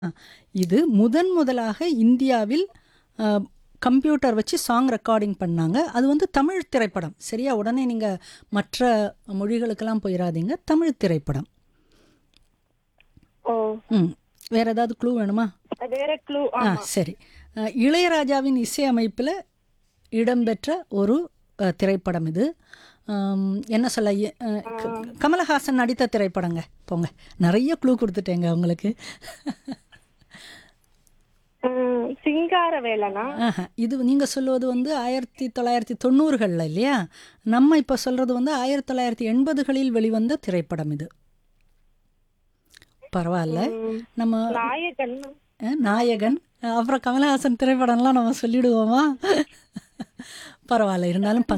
இது முதன் முதலாக இந்தியாவில் அ, கம்ப்யூட்டர் வச்சு சாங் ரெக்கார்டிங் பண்ணாங்க. அது வந்து தமிழ் திரைப்படம். சரியா? உடனே நீங்க மற்ற மொழிகளுக்கெல்லாம் போயிறாதீங்க. தமிழ் திரைப்படம். ஓ ம். வேற ஏதாவது க்ளூ வேணுமா? வேற க்ளூ ஆ ஆமா சரி. அ, இளையராஜாவின் இசையமைப்பில் இடம்பெற்ற ஒரு அ, திரைப்படம் இது. அம், என்ன சொல்ல எ- அ, க- கமலஹாசன் நடித்த திரைப்படங்க. போங்க. நிறைய க்ளூ கொடுத்துட்டேங்க உங்களுக்கு. ம், சிங்கார வேலனா ஆஹா. இது நீங்க சொல்லுவது வந்து ஆயிரத்தி தொள்ளாயிரத்தி தொண்ணூறுகளில் இல்லையா? நம்ம இப்போ சொல்றது வந்து ஆயிரத்தி தொள்ளாயிரத்தி எண்பதுகளில் வெளிவந்த திரைப்படம் இது. பரவாயில்ல. ம், நம்ம நாயகன் அ, நாயகன் அப்புறம் கமலஹாசன் திரைப்படம்லாம் நம்ம சொல்லிடுவோமா? பரவாயில்ல இருந்தாலும்